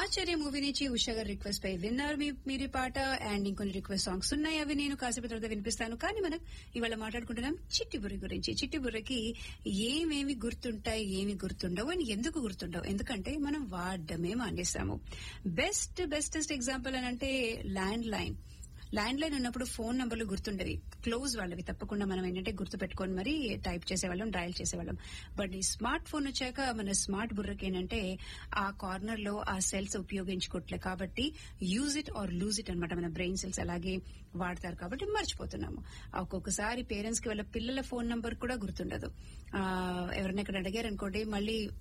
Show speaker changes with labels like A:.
A: ఆచార్య movie నుంచి ఉషా గారి request పై విన్నారు మీ మీరు ఈ పాట అండ్ ఇంకొన్ని రిక్వెస్ట్ సాంగ్స్ ఉన్నాయి అవి నేను కాసేపు తర్వాత వినిపిస్తాను కానీ మనం ఇవాళ మాట్లాడుకుంటున్నాం చిట్టి బుర్ర గురించి చిట్టి బుర్రకి ఏమేమి గుర్తుంటాయి ఏమి గుర్తుండవు అని ఎందుకు గుర్తుండవు ఎందుకంటే మనం వాడడమే మానేస్తాము బెస్ట్ బెస్టెస్ట్ ఎగ్జాంపుల్ అని అంటే ల్యాండ్ లైన్ ల్యాండ్ లైన్ ఉన్నప్పుడు ఫోన్ నంబర్లు గుర్తుండేవి క్లోజ్ వాళ్ళవి తప్పకుండా మనం ఏంటంటే గుర్తు పెట్టుకొని మరీ టైప్ చేసేవాళ్ళం డయల్ చేసేవాళ్ళం బట్ ఈ స్మార్ట్ ఫోన్ వచ్చాక మన స్మార్ట్ బుర్రకి ఏంటంటే ఆ కార్నర్ లో ఆ సెల్స్ ఉపయోగించుకోవట్లే కాబట్టి use it or lose it అనమాట మన బ్రెయిన్ సెల్స్ అలాగే వాడతారు కాబట్టి మర్చిపోతున్నాము ఒక్కొక్కసారి పేరెంట్స్ కి వాళ్ళ పిల్లల ఫోన్ నంబర్ కూడా గుర్తుండదు ఆ, ఎవరైనా ఇక్కడ అడిగారు అనుకోండి మళ్ళీ